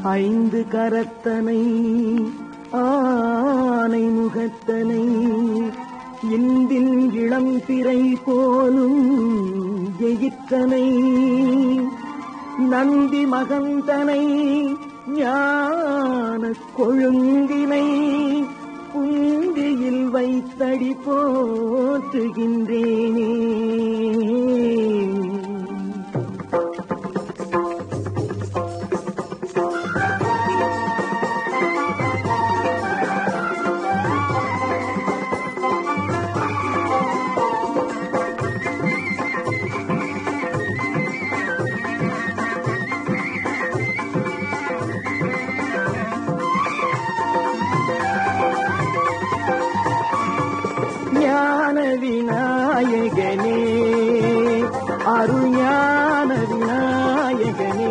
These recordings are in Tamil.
ஐந்து கரத்தனை ஆனை முகத்தனை இந்தின் இளம் திரை போலும் எயிற்றனை நந்தி மகந்தனை ஞான கொழுங்கினை புந்தியில் வைத்தடி போற்றுகின்றேனே ஞான விநாயகனே அருள் ஞான விநாயகனே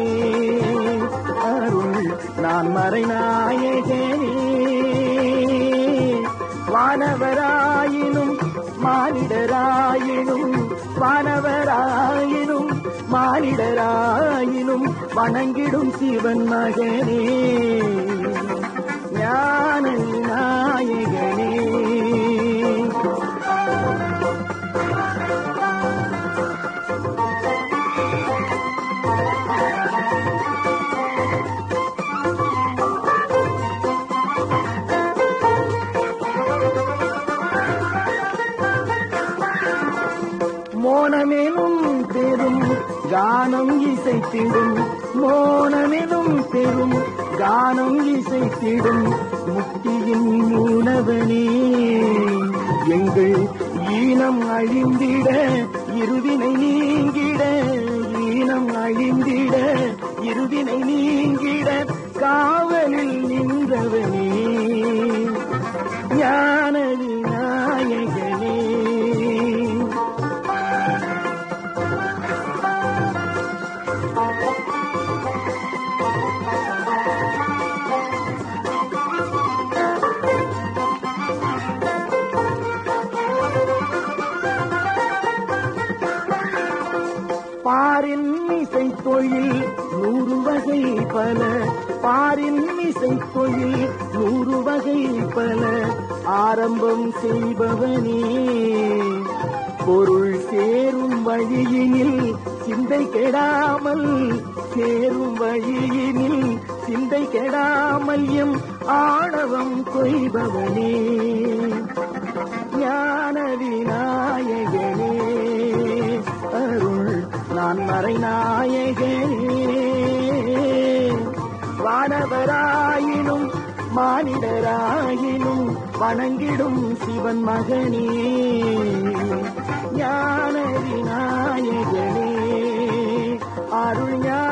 அருள் நான் மறைநாயகனே வானவராயினும் மானிடராயினும் வானவராயினும் மானிடராயினும் வணங்கிடும் சிவன் மகனே ஞான விநாயகனே மோனமெனும் பெரும் கானம் இசைத்திடும் மோனமெனும் பெரும் கானம் இசைத்திடும் முக்தியின் மூலவனே எங்கள் ஈனம் அழிந்திட இருவினை நீங்கிட ஈனம் அழிந்திட இருவினை நீங்கிட காவலில் நின்றவனே ஞான விநாயகனே பாரின் இசை தொழில் நூறு வகை பல பாரின் இசை தொழில் நூறு வகை பல ஆரம்பம் செய்பவனே பொருள் சேரும் வழியினில் சிந்தை கெடாமல் சேரும் வழியினில் சிந்தை கெடாமல் எம் ஆணவம் கொய்பவனே ஞான விநாயகனே அருள் நான் மறைநாயகனே வானவராயினும் மானிடராயினும் வணங்கிடும் சிவன் மகனே ஞான விநாயகனே அருள் ஞான